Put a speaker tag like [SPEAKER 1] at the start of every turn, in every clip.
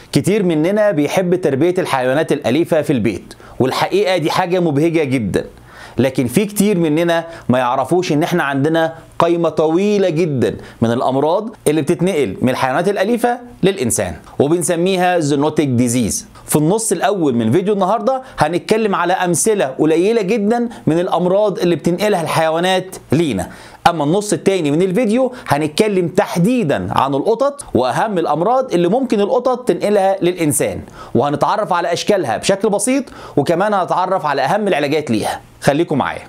[SPEAKER 1] كتير مننا بيحب تربية الحيوانات الأليفة في البيت والحقيقة دي حاجة مبهجة جدا لكن في كتير مننا ما يعرفوش ان احنا عندنا قائمة طويلة جدا من الأمراض اللي بتتنقل من الحيوانات الأليفة للإنسان وبنسميها زونوتيك ديزيز في النص الأول من فيديو النهاردة هنتكلم على أمثلة قليلة جدا من الأمراض اللي بتنقلها الحيوانات لينا اما النص التاني من الفيديو هنتكلم تحديدا عن القطط واهم الامراض اللي ممكن القطط تنقلها للانسان وهنتعرف على اشكالها بشكل بسيط وكمان هنتعرف على اهم العلاجات ليها خليكم معايا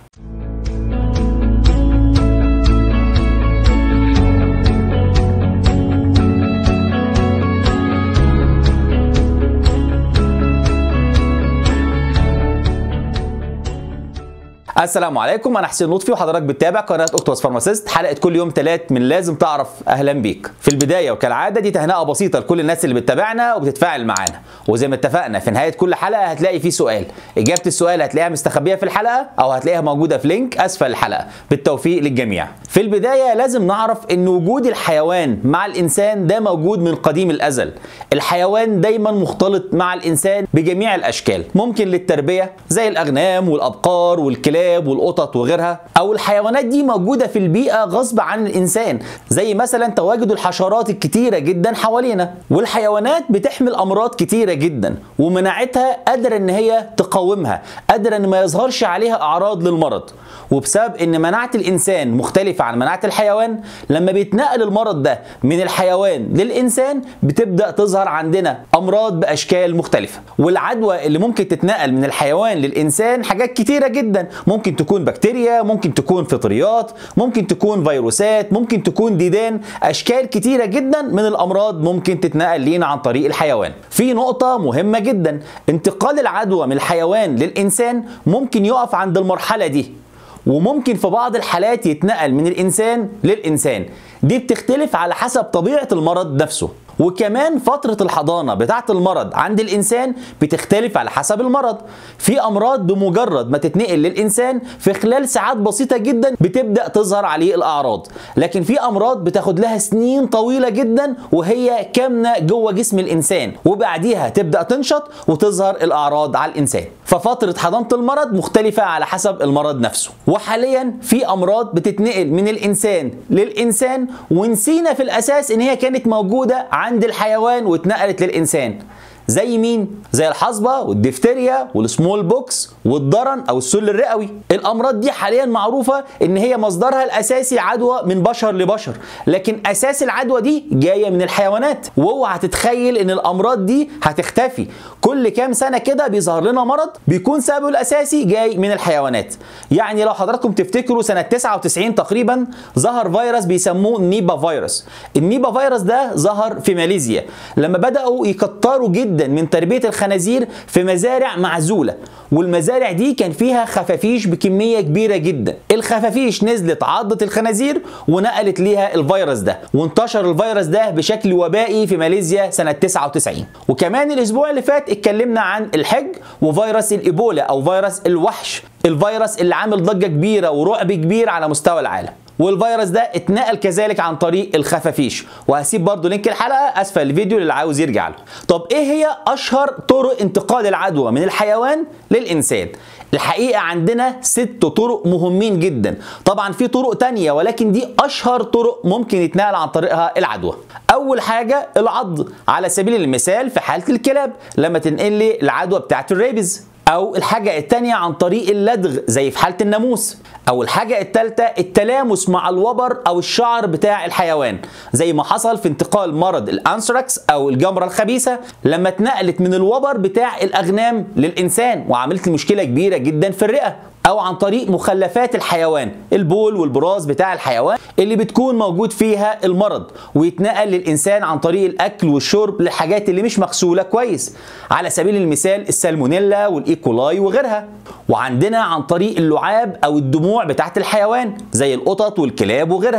[SPEAKER 1] السلام عليكم انا حسين لطفي وحضرتك بتتابع قناه اوكتوبس فارماسيست حلقه كل يوم ثلاث من لازم تعرف اهلا بيك في البدايه وكالعاده دي تهنئه بسيطه لكل الناس اللي بتتابعنا وبتتفاعل معانا وزي ما اتفقنا في نهايه كل حلقه هتلاقي فيه سؤال اجابه السؤال هتلاقيها مستخبيه في الحلقه او هتلاقيها موجوده في لينك اسفل الحلقه بالتوفيق للجميع في البدايه لازم نعرف ان وجود الحيوان مع الانسان ده موجود من قديم الازل الحيوان دايما مختلط مع الانسان بجميع الاشكال ممكن للتربيه زي الاغنام والابقار والكلاب الكلاب والقطط وغيرها او الحيوانات دي موجوده في البيئه غصب عن الانسان زي مثلا تواجد الحشرات الكتيره جدا حوالينا والحيوانات بتحمل امراض كتيره جدا ومناعتها قادره ان هي تقاومها قادره ان ما يظهرش عليها اعراض للمرض وبسبب ان مناعه الانسان مختلفه عن مناعه الحيوان لما بيتنقل المرض ده من الحيوان للانسان بتبدا تظهر عندنا امراض باشكال مختلفه والعدوى اللي ممكن تتنقل من الحيوان للانسان حاجات كتيره جدا ممكن تكون بكتيريا ممكن تكون فطريات ممكن تكون فيروسات ممكن تكون ديدان اشكال كتيره جدا من الامراض ممكن تتنقل لينا عن طريق الحيوان في نقطه مهمه جدا انتقال العدوى من الحيوان للانسان ممكن يقف عند المرحله دي وممكن في بعض الحالات يتنقل من الانسان للانسان دي بتختلف على حسب طبيعه المرض نفسه وكمان فترة الحضانة بتاعة المرض عند الإنسان بتختلف على حسب المرض في أمراض بمجرد ما تتنقل للإنسان في خلال ساعات بسيطة جدا بتبدأ تظهر عليه الأعراض لكن في أمراض بتاخد لها سنين طويلة جدا وهي كامنة جوه جسم الإنسان وبعديها تبدأ تنشط وتظهر الأعراض على الإنسان ففترة حضانة المرض مختلفة على حسب المرض نفسه وحاليا في أمراض بتتنقل من الإنسان للإنسان ونسينا في الأساس إن هي كانت موجودة عند الحيوان واتنقلت للإنسان زي مين؟ زي الحصبة والدفتريا والسمول بوكس والضرن أو السل الرئوي الأمراض دي حاليا معروفة إن هي مصدرها الأساسي عدوى من بشر لبشر لكن أساس العدوى دي جاية من الحيوانات واوعى تتخيل إن الأمراض دي هتختفي كل كام سنة كده بيظهر لنا مرض بيكون سببه الأساسي جاي من الحيوانات يعني لو حضراتكم تفتكروا سنة 99 تقريبا ظهر فيروس بيسموه نيبا فيروس النيبا فيروس ده ظهر في ماليزيا لما بدأوا يكتروا جدا من تربية الخنازير في مزارع معزولة والمزارع دي كان فيها خفافيش بكمية كبيرة جدا الخفافيش نزلت عضت الخنازير ونقلت ليها الفيروس ده وانتشر الفيروس ده بشكل وبائي في ماليزيا سنة 99 وكمان الأسبوع اللي فات اتكلمنا عن الحج وفيروس الإيبولا أو فيروس الوحش الفيروس اللي عامل ضجة كبيرة ورعب كبير على مستوى العالم والفيروس ده اتنقل كذلك عن طريق الخفافيش وهسيب برضو لينك الحلقه اسفل الفيديو اللي عاوز يرجع له طب ايه هي اشهر طرق انتقال العدوى من الحيوان للانسان الحقيقة عندنا ست طرق مهمين جدا طبعا في طرق تانية ولكن دي أشهر طرق ممكن يتنقل عن طريقها العدوى أول حاجة العض على سبيل المثال في حالة الكلاب لما تنقل لي العدوى بتاعت الريبز او الحاجة التانية عن طريق اللدغ زي في حالة الناموس او الحاجة التالتة التلامس مع الوبر او الشعر بتاع الحيوان زي ما حصل في انتقال مرض الانثراكس او الجمرة الخبيثة لما اتنقلت من الوبر بتاع الاغنام للانسان وعملت مشكلة كبيرة جدا في الرئة او عن طريق مخلفات الحيوان البول والبراز بتاع الحيوان اللي بتكون موجود فيها المرض ويتنقل للانسان عن طريق الاكل والشرب للحاجات اللي مش مغسوله كويس على سبيل المثال السالمونيلا والايكولاي وغيرها وعندنا عن طريق اللعاب او الدموع بتاعت الحيوان زي القطط والكلاب وغيرها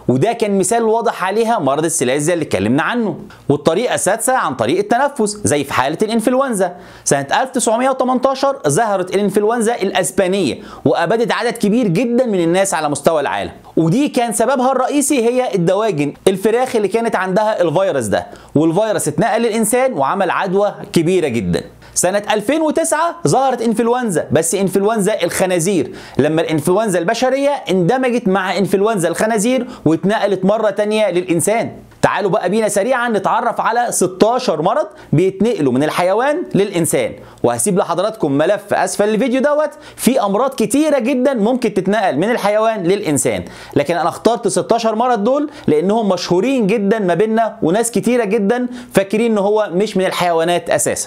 [SPEAKER 1] وده كان مثال واضح عليها مرض السلازة اللي اتكلمنا عنه والطريقة السادسة عن طريق التنفس زي في حالة الانفلونزا سنة 1918 ظهرت الانفلونزا الاسبانية وابادت عدد كبير جدا من الناس على مستوى العالم ودي كان سببها الرئيسي هي الدواجن الفراخ اللي كانت عندها الفيروس ده والفيروس اتنقل للانسان وعمل عدوى كبيرة جدا سنة 2009 ظهرت انفلونزا بس انفلونزا الخنازير لما الانفلونزا البشرية اندمجت مع انفلونزا الخنازير واتنقلت مرة تانية للإنسان تعالوا بقى بينا سريعا نتعرف على 16 مرض بيتنقلوا من الحيوان للإنسان وهسيب لحضراتكم ملف أسفل الفيديو دوت في أمراض كتيرة جدا ممكن تتنقل من الحيوان للإنسان لكن أنا اخترت 16 مرض دول لأنهم مشهورين جدا ما بيننا وناس كتيرة جدا فاكرين إن هو مش من الحيوانات أساسا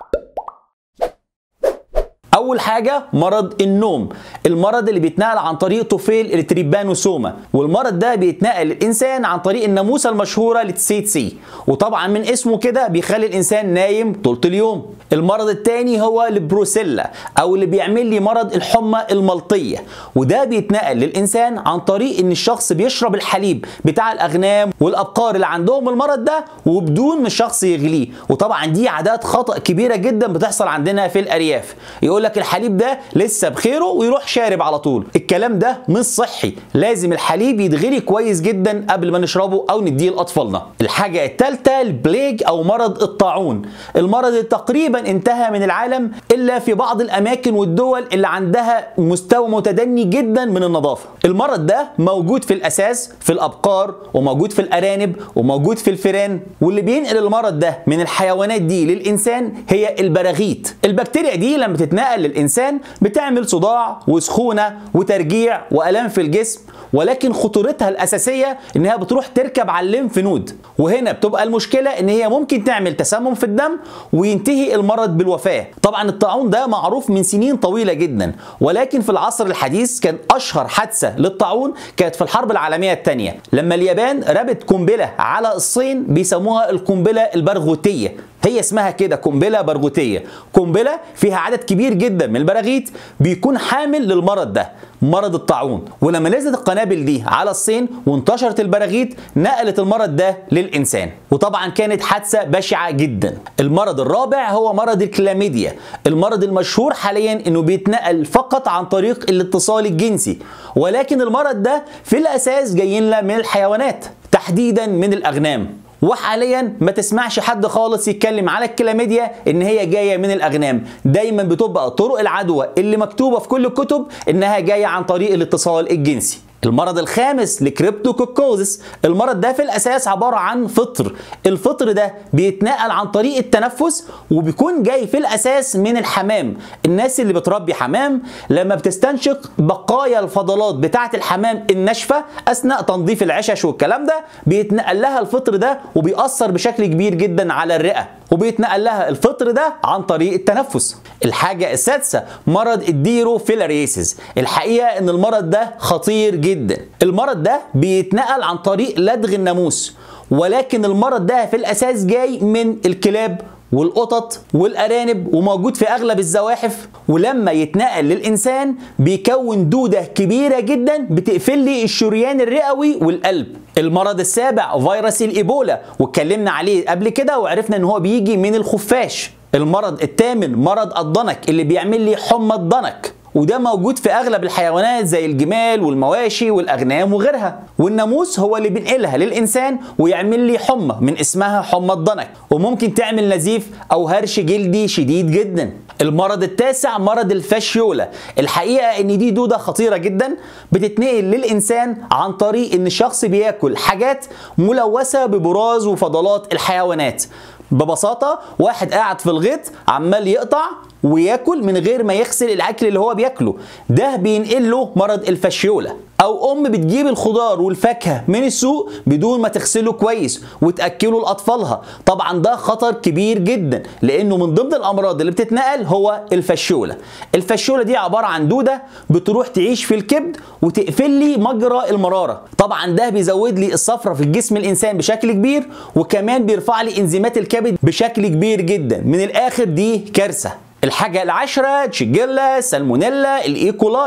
[SPEAKER 1] اول حاجه مرض النوم المرض اللي بيتنقل عن طريق طفيل التريبانوسوما والمرض ده بيتنقل للانسان عن طريق الناموسه المشهوره لتسيتسي وطبعا من اسمه كده بيخلي الانسان نايم طول اليوم المرض الثاني هو البروسيلا او اللي بيعمل لي مرض الحمى الملطيه وده بيتنقل للانسان عن طريق ان الشخص بيشرب الحليب بتاع الاغنام والابقار اللي عندهم المرض ده وبدون ما الشخص يغليه وطبعا دي عادات خطا كبيره جدا بتحصل عندنا في الارياف يقول لك الحليب ده لسه بخيره ويروح شارب على طول الكلام ده مش صحي لازم الحليب يتغلي كويس جدا قبل ما نشربه او نديه لاطفالنا الحاجه الثالثه البليج او مرض الطاعون المرض اللي تقريبا انتهى من العالم الا في بعض الاماكن والدول اللي عندها مستوى متدني جدا من النظافه المرض ده موجود في الاساس في الابقار وموجود في الارانب وموجود في الفئران واللي بينقل المرض ده من الحيوانات دي للانسان هي البراغيث البكتيريا دي لما تتنقل للانسان بتعمل صداع وسخونه وترجيع والام في الجسم ولكن خطورتها الاساسيه انها بتروح تركب على الليمف نود وهنا بتبقى المشكله ان هي ممكن تعمل تسمم في الدم وينتهي المرض بالوفاه طبعا الطاعون ده معروف من سنين طويله جدا ولكن في العصر الحديث كان اشهر حادثه للطاعون كانت في الحرب العالميه الثانيه لما اليابان رمت قنبله على الصين بيسموها القنبله البرغوثيه هي اسمها كده قنبله برغوثيه قنبله فيها عدد كبير جدا من البراغيث بيكون حامل للمرض ده مرض الطاعون ولما نزلت القنابل دي على الصين وانتشرت البراغيث نقلت المرض ده للانسان وطبعا كانت حادثه بشعه جدا المرض الرابع هو مرض الكلاميديا المرض المشهور حاليا انه بيتنقل فقط عن طريق الاتصال الجنسي ولكن المرض ده في الاساس جاي لنا من الحيوانات تحديدا من الاغنام وحاليا ما تسمعش حد خالص يتكلم على الكلاميديا ان هي جايه من الاغنام دايما بتبقى طرق العدوى اللي مكتوبه في كل الكتب انها جايه عن طريق الاتصال الجنسي المرض الخامس الكريبتوكوكوزس المرض ده في الاساس عباره عن فطر الفطر ده بيتنقل عن طريق التنفس وبيكون جاي في الاساس من الحمام الناس اللي بتربي حمام لما بتستنشق بقايا الفضلات بتاعه الحمام الناشفه اثناء تنظيف العشش والكلام ده بيتنقل لها الفطر ده وبيأثر بشكل كبير جدا على الرئه وبيتنقل لها الفطر ده عن طريق التنفس الحاجة السادسة مرض الديروفيلاريسيس الحقيقة ان المرض ده خطير جدا المرض ده بيتنقل عن طريق لدغ الناموس ولكن المرض ده في الاساس جاي من الكلاب والقطط والارانب وموجود في اغلب الزواحف ولما يتنقل للانسان بيكون دوده كبيره جدا بتقفل لي الشريان الرئوي والقلب المرض السابع فيروس الايبولا واتكلمنا عليه قبل كده وعرفنا ان هو بيجي من الخفاش المرض الثامن مرض الضنك اللي بيعمل لي حمى الضنك وده موجود في اغلب الحيوانات زي الجمال والمواشي والاغنام وغيرها والناموس هو اللي بينقلها للانسان ويعمل لي حمى من اسمها حمى الضنك وممكن تعمل نزيف او هرش جلدي شديد جدا المرض التاسع مرض الفاشيولا الحقيقه ان دي دوده خطيره جدا بتتنقل للانسان عن طريق ان الشخص بياكل حاجات ملوثه ببراز وفضلات الحيوانات ببساطه واحد قاعد في الغيط عمال يقطع وياكل من غير ما يغسل الاكل اللي هو بياكله ده بينقل له مرض الفاشيولا او ام بتجيب الخضار والفاكهه من السوق بدون ما تغسله كويس وتاكله لاطفالها طبعا ده خطر كبير جدا لانه من ضمن الامراض اللي بتتنقل هو الفاشيولا الفاشيولا دي عباره عن دوده بتروح تعيش في الكبد وتقفل لي مجرى المراره طبعا ده بيزود لي الصفرة في الجسم الانسان بشكل كبير وكمان بيرفع لي انزيمات الكبد بشكل كبير جدا من الاخر دي كارثه الحاجة العاشرة تشيجيلا سالمونيلا الايكولاي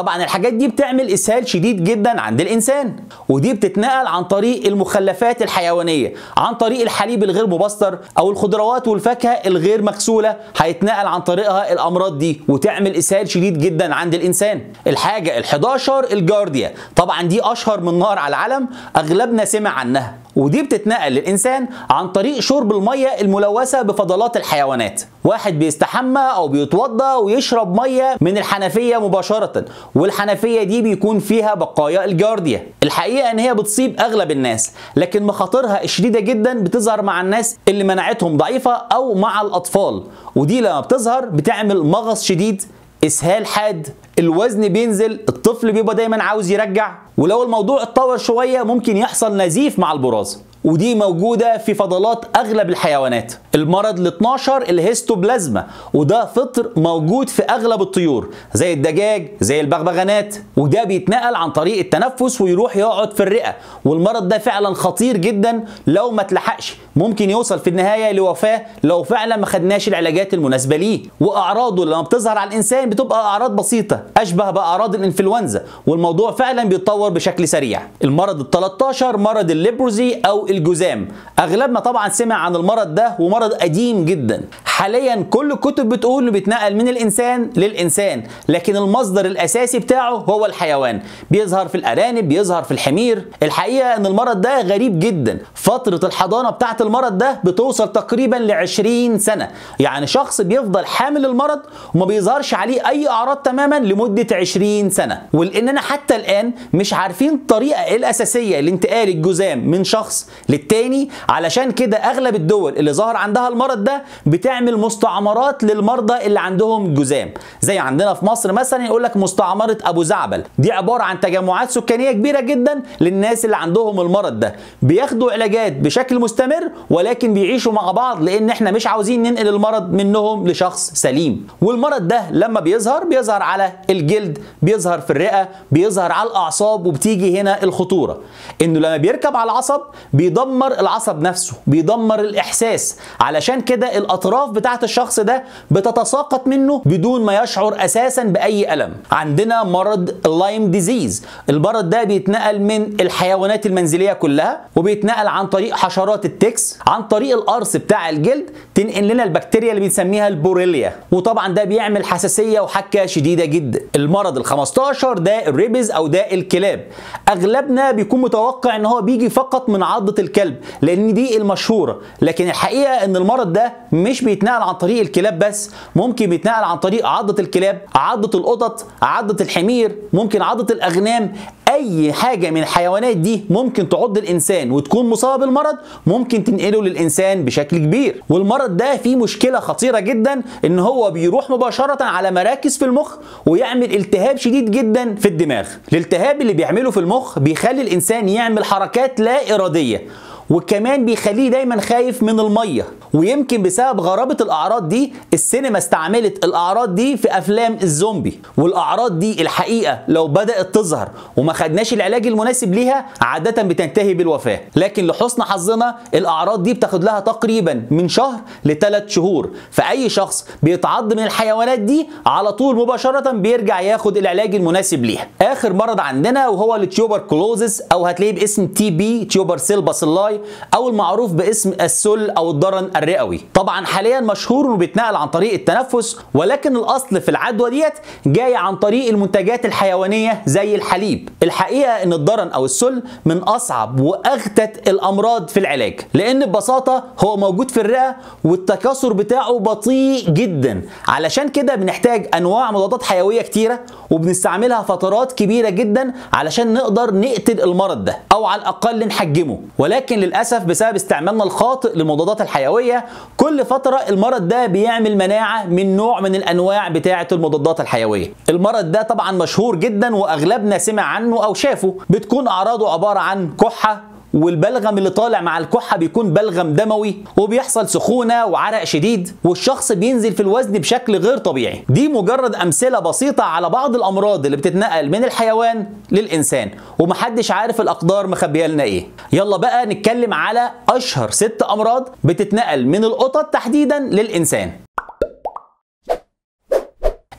[SPEAKER 1] طبعا الحاجات دي بتعمل اسهال شديد جدا عند الانسان ودي بتتنقل عن طريق المخلفات الحيوانيه عن طريق الحليب الغير مبستر او الخضروات والفاكهه الغير مغسوله هيتنقل عن طريقها الامراض دي وتعمل اسهال شديد جدا عند الانسان الحاجه ال11 الجارديا طبعا دي اشهر من نار على العالم اغلبنا سمع عنها ودي بتتنقل للإنسان عن طريق شرب المية الملوثة بفضلات الحيوانات واحد بيستحمى أو بيتوضى ويشرب مية من الحنفية مباشرة والحنفية دي بيكون فيها بقايا الجارديا الحقيقة إن هي بتصيب أغلب الناس لكن مخاطرها الشديدة جدا بتظهر مع الناس اللي مناعتهم ضعيفة أو مع الأطفال ودي لما بتظهر بتعمل مغص شديد اسهال حاد الوزن بينزل الطفل بيبقى دايما عاوز يرجع ولو الموضوع اتطور شويه ممكن يحصل نزيف مع البراز ودي موجودة في فضلات أغلب الحيوانات المرض ال 12 الهيستوبلازما وده فطر موجود في أغلب الطيور زي الدجاج زي البغبغانات وده بيتنقل عن طريق التنفس ويروح يقعد في الرئة والمرض ده فعلا خطير جدا لو ما تلحقش ممكن يوصل في النهاية لوفاة لو فعلا ما خدناش العلاجات المناسبة ليه وأعراضه لما بتظهر على الإنسان بتبقى أعراض بسيطة أشبه بأعراض الإنفلونزا والموضوع فعلا بيتطور بشكل سريع المرض ال 13 مرض الليبروزي أو الجذام اغلبنا طبعا سمع عن المرض ده ومرض قديم جدا حاليا كل الكتب بتقول انه بيتنقل من الانسان للانسان لكن المصدر الاساسي بتاعه هو الحيوان بيظهر في الارانب بيظهر في الحمير الحقيقه ان المرض ده غريب جدا فتره الحضانه بتاعه المرض ده بتوصل تقريبا ل 20 سنه يعني شخص بيفضل حامل المرض وما بيظهرش عليه اي اعراض تماما لمده 20 سنه ولاننا حتى الان مش عارفين الطريقه الاساسيه لانتقال الجذام من شخص للتاني علشان كده اغلب الدول اللي ظهر عندها المرض ده بتعمل مستعمرات للمرضى اللي عندهم جذام زي عندنا في مصر مثلا يقول لك مستعمره ابو زعبل دي عباره عن تجمعات سكانيه كبيره جدا للناس اللي عندهم المرض ده بياخدوا علاجات بشكل مستمر ولكن بيعيشوا مع بعض لان احنا مش عاوزين ننقل المرض منهم لشخص سليم والمرض ده لما بيظهر بيظهر على الجلد بيظهر في الرئه بيظهر على الاعصاب وبتيجي هنا الخطوره انه لما بيركب على العصب بيدمر العصب نفسه بيدمر الاحساس علشان كده الاطراف بتاعه الشخص ده بتتساقط منه بدون ما يشعر اساسا باي الم عندنا مرض اللايم ديزيز المرض ده بيتنقل من الحيوانات المنزليه كلها وبيتنقل عن طريق حشرات التكس عن طريق القرص بتاع الجلد تنقل لنا البكتيريا اللي بنسميها البوريليا وطبعا ده بيعمل حساسيه وحكه شديده جدا المرض ال15 ده الريبز او داء الكلاب اغلبنا بيكون متوقع ان هو بيجي فقط من عضه الكلب لان دي المشهوره لكن الحقيقه ان المرض ده مش بيتنقل عن طريق الكلاب بس ممكن بيتنقل عن طريق عضه الكلاب عضه القطط عضه الحمير ممكن عضه الاغنام اي حاجه من الحيوانات دي ممكن تعض الانسان وتكون مصابه بالمرض ممكن تنقله للانسان بشكل كبير والمرض ده فيه مشكله خطيره جدا ان هو بيروح مباشره على مراكز في المخ ويعمل التهاب شديد جدا في الدماغ الالتهاب اللي بيعمله في المخ بيخلي الانسان يعمل حركات لا اراديه وكمان بيخليه دايما خايف من الميه ويمكن بسبب غرابه الاعراض دي السينما استعملت الاعراض دي في افلام الزومبي والاعراض دي الحقيقه لو بدات تظهر وما خدناش العلاج المناسب ليها عاده بتنتهي بالوفاه لكن لحسن حظنا الاعراض دي بتاخد لها تقريبا من شهر لثلاث شهور فاي شخص بيتعض من الحيوانات دي على طول مباشره بيرجع ياخد العلاج المناسب ليها اخر مرض عندنا وهو التيوبركلوزس او هتلاقيه باسم تي بي تيوبر سيل باسيلاي او المعروف باسم السل او الضرن الرئوي طبعا حاليا مشهور انه بيتنقل عن طريق التنفس ولكن الاصل في العدوى ديت جايه عن طريق المنتجات الحيوانيه زي الحليب الحقيقه ان الضرن او السل من اصعب واغتت الامراض في العلاج لان ببساطه هو موجود في الرئه والتكاثر بتاعه بطيء جدا علشان كده بنحتاج انواع مضادات حيويه كتيره وبنستعملها فترات كبيره جدا علشان نقدر نقتل المرض ده او على الاقل نحجمه ولكن للاسف بسبب استعمالنا الخاطئ للمضادات الحيويه كل فتره المرض ده بيعمل مناعه من نوع من الانواع بتاعه المضادات الحيويه المرض ده طبعا مشهور جدا واغلبنا سمع عنه او شافه بتكون اعراضه عباره عن كحه والبلغم اللي طالع مع الكحه بيكون بلغم دموي وبيحصل سخونه وعرق شديد والشخص بينزل في الوزن بشكل غير طبيعي دي مجرد امثله بسيطه على بعض الامراض اللي بتتنقل من الحيوان للانسان ومحدش عارف الاقدار مخبيه لنا ايه يلا بقى نتكلم على اشهر ست امراض بتتنقل من القطط تحديدا للانسان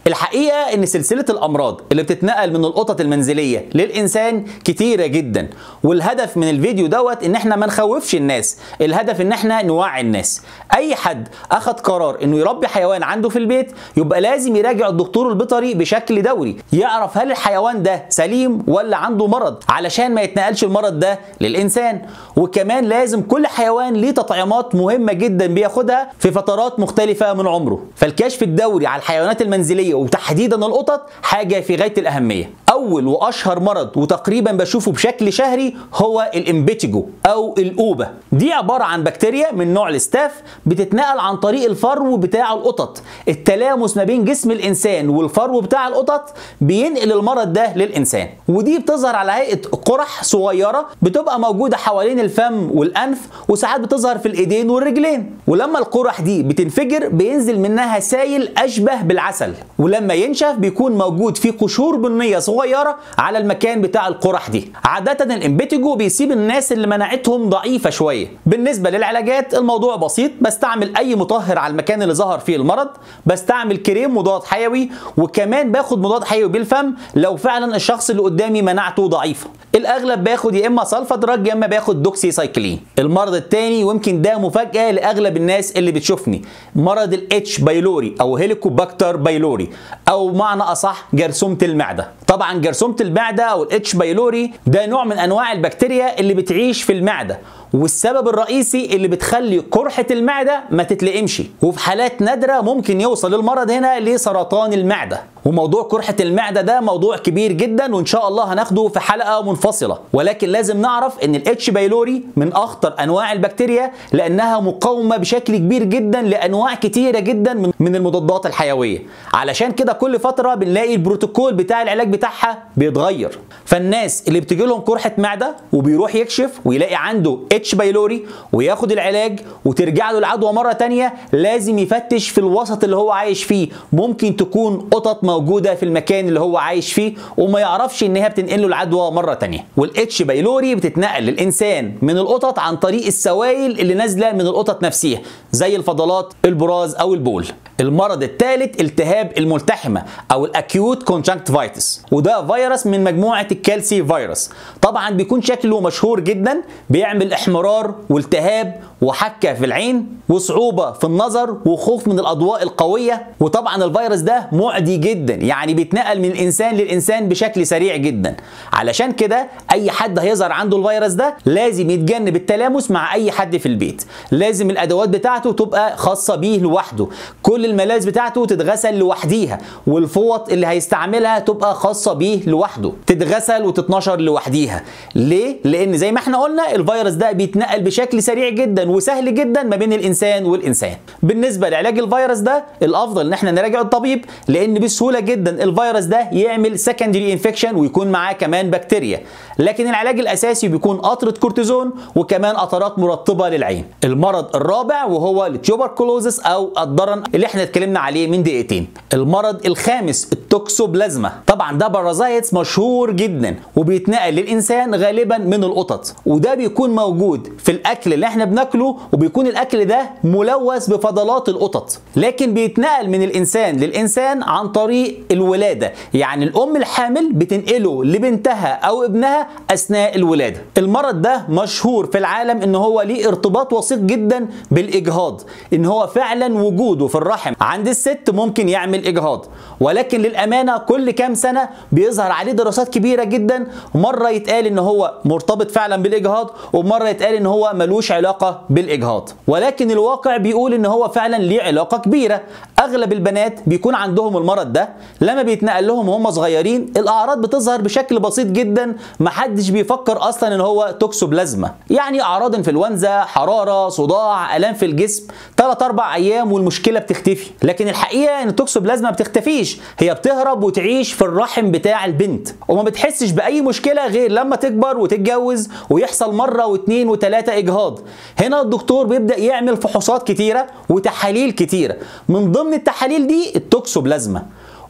[SPEAKER 1] الحقيقه ان سلسله الامراض اللي بتتنقل من القطط المنزليه للانسان كتيره جدا والهدف من الفيديو دوت ان احنا ما نخوفش الناس الهدف ان احنا نوعي الناس اي حد اخد قرار انه يربي حيوان عنده في البيت يبقى لازم يراجع الدكتور البيطري بشكل دوري يعرف هل الحيوان ده سليم ولا عنده مرض علشان ما يتنقلش المرض ده للانسان وكمان لازم كل حيوان ليه تطعيمات مهمه جدا بياخدها في فترات مختلفه من عمره فالكشف الدوري على الحيوانات المنزليه وتحديدا القطط حاجه في غايه الاهميه اول واشهر مرض وتقريبا بشوفه بشكل شهري هو الامبيتيجو او الاوبه دي عباره عن بكتيريا من نوع الستاف بتتنقل عن طريق الفرو بتاع القطط التلامس ما بين جسم الانسان والفرو بتاع القطط بينقل المرض ده للانسان ودي بتظهر على هيئه قرح صغيره بتبقى موجوده حوالين الفم والانف وساعات بتظهر في الايدين والرجلين ولما القرح دي بتنفجر بينزل منها سائل اشبه بالعسل ولما ينشف بيكون موجود فيه قشور بنيه صغيره على المكان بتاع القرح دي عاده الامبيتيجو بيسيب الناس اللي مناعتهم ضعيفه شويه بالنسبه للعلاجات الموضوع بسيط بستعمل اي مطهر على المكان اللي ظهر فيه المرض بستعمل كريم مضاد حيوي وكمان باخد مضاد حيوي بالفم لو فعلا الشخص اللي قدامي مناعته ضعيفه الاغلب باخد يا اما سلفا دراج يا اما باخد دوكسي سايكلين المرض الثاني ويمكن ده مفاجاه لاغلب الناس اللي بتشوفني مرض الاتش بايلوري او هيليكوباكتر بايلوري او معنى اصح جرثومه المعده طبعا جرثومه المعده او الاتش بايلوري ده نوع من انواع البكتيريا اللي بتعيش في المعده والسبب الرئيسي اللي بتخلي قرحة المعدة ما تتلئمش وفي حالات نادرة ممكن يوصل المرض هنا لسرطان المعدة وموضوع قرحة المعدة ده موضوع كبير جدا وإن شاء الله هناخده في حلقة منفصلة ولكن لازم نعرف إن الاتش بايلوري من أخطر أنواع البكتيريا لأنها مقاومة بشكل كبير جدا لأنواع كتيرة جدا من, من المضادات الحيوية علشان كده كل فترة بنلاقي البروتوكول بتاع العلاج بتاعها بيتغير فالناس اللي بتجي لهم قرحة معدة وبيروح يكشف ويلاقي عنده اتش بايلوري وياخد العلاج وترجع له العدوى مرة تانية لازم يفتش في الوسط اللي هو عايش فيه ممكن تكون قطط موجودة في المكان اللي هو عايش فيه وما يعرفش انها بتنقل له العدوى مرة تانية والاتش بايلوري بتتنقل للإنسان من القطط عن طريق السوائل اللي نازلة من القطط نفسها زي الفضلات البراز أو البول المرض الثالث التهاب الملتحمة أو الأكيوت كونجكتيفايتس وده فيروس من مجموعة الكالسي فيروس طبعا بيكون شكله مشهور جدا بيعمل احمرار والتهاب وحكة في العين وصعوبة في النظر وخوف من الأضواء القوية وطبعا الفيروس ده معدي جدا يعني بيتنقل من الإنسان للإنسان بشكل سريع جدا علشان كده أي حد هيظهر عنده الفيروس ده لازم يتجنب التلامس مع أي حد في البيت لازم الأدوات بتاعته تبقى خاصة بيه لوحده كل الملاذ بتاعته تتغسل لوحديها والفوط اللي هيستعملها تبقى خاصة بيه لوحده تتغسل وتتنشر لوحديها ليه؟ لأن زي ما احنا قلنا الفيروس ده بيتنقل بشكل سريع جدا وسهل جدا ما بين الانسان والانسان بالنسبه لعلاج الفيروس ده الافضل ان احنا نراجع الطبيب لان بسهوله جدا الفيروس ده يعمل سكندري انفكشن ويكون معاه كمان بكتيريا لكن العلاج الاساسي بيكون قطره كورتيزون وكمان قطرات مرطبه للعين المرض الرابع وهو التيوبركلوزس او الضرن اللي احنا اتكلمنا عليه من دقيقتين المرض الخامس التوكسوبلازما طبعا ده بارازايتس مشهور جدا وبيتنقل للانسان غالبا من القطط وده بيكون موجود في الاكل اللي احنا بناكله وبيكون الاكل ده ملوث بفضلات القطط لكن بيتنقل من الانسان للانسان عن طريق الولاده يعني الام الحامل بتنقله لبنتها او ابنها اثناء الولاده المرض ده مشهور في العالم ان هو ليه ارتباط وثيق جدا بالاجهاض ان هو فعلا وجوده في الرحم عند الست ممكن يعمل اجهاض ولكن للامانه كل كام سنه بيظهر عليه دراسات كبيره جدا مره يتقال ان هو مرتبط فعلا بالاجهاض ومره يتقال ان هو ملوش علاقه بالاجهاض ولكن الواقع بيقول ان هو فعلا ليه علاقه كبيره اغلب البنات بيكون عندهم المرض ده لما بيتنقل لهم وهم صغيرين الاعراض بتظهر بشكل بسيط جدا محدش بيفكر اصلا ان هو توكسوبلازما يعني اعراض انفلونزا حراره صداع الام في الجسم 3 4 ايام والمشكله بتختفي لكن الحقيقه ان التوكسوبلازما ما بتختفيش هي بتهرب وتعيش في الرحم بتاع البنت وما بتحسش باي مشكله غير لما تكبر وتتجوز ويحصل مره واثنين وثلاثه اجهاض هنا الدكتور بيبدا يعمل فحوصات كتيره وتحاليل كتيره من ضمن التحاليل دي التوكسوبلازما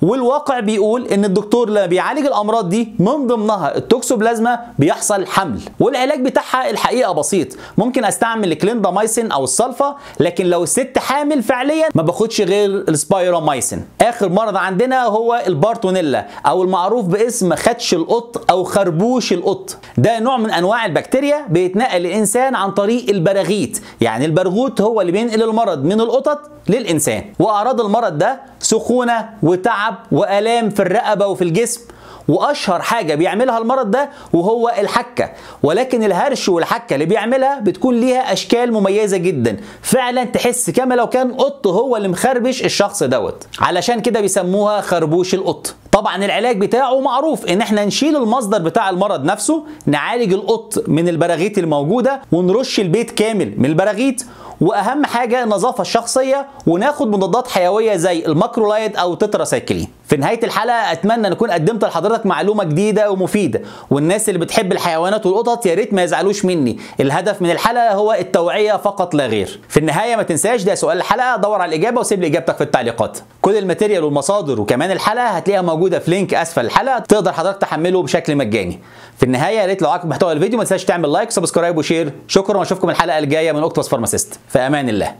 [SPEAKER 1] والواقع بيقول ان الدكتور لما بيعالج الامراض دي من ضمنها التوكسوبلازما بيحصل حمل والعلاج بتاعها الحقيقه بسيط ممكن استعمل الكليندامايسين او الصلفه لكن لو الست حامل فعليا ما باخدش غير السبايرامايسين اخر مرض عندنا هو البارتونيلا او المعروف باسم خدش القط او خربوش القط ده نوع من انواع البكتيريا بيتنقل للانسان عن طريق البراغيث يعني البرغوث هو اللي بينقل المرض من القطط للانسان واعراض المرض ده سخونه وتعب والام في الرقبه وفي الجسم واشهر حاجه بيعملها المرض ده وهو الحكه ولكن الهرش والحكه اللي بيعملها بتكون ليها اشكال مميزه جدا فعلا تحس كما لو كان قط هو اللي مخربش الشخص دوت علشان كده بيسموها خربوش القط طبعا العلاج بتاعه معروف ان احنا نشيل المصدر بتاع المرض نفسه نعالج القط من البراغيث الموجوده ونرش البيت كامل من البراغيث واهم حاجه النظافه الشخصيه وناخد مضادات حيويه زي الماكرولايد او تتراسايكلين في نهايه الحلقه اتمنى ان اكون قدمت لحضرتك معلومه جديده ومفيده والناس اللي بتحب الحيوانات والقطط يا ريت ما يزعلوش مني الهدف من الحلقه هو التوعيه فقط لا غير في النهايه ما تنساش ده سؤال الحلقه دور على الاجابه وسيب لي اجابتك في التعليقات كل الماتيريال والمصادر وكمان الحلقه هتلاقيها موجوده في لينك اسفل الحلقه تقدر حضرتك تحمله بشكل مجاني في النهايه يا ريت لو عجبك محتوى الفيديو ما تنساش تعمل لايك سبسكرايب وشير شكرا واشوفكم الحلقه الجايه من اوكتوس فارماسيست في امان الله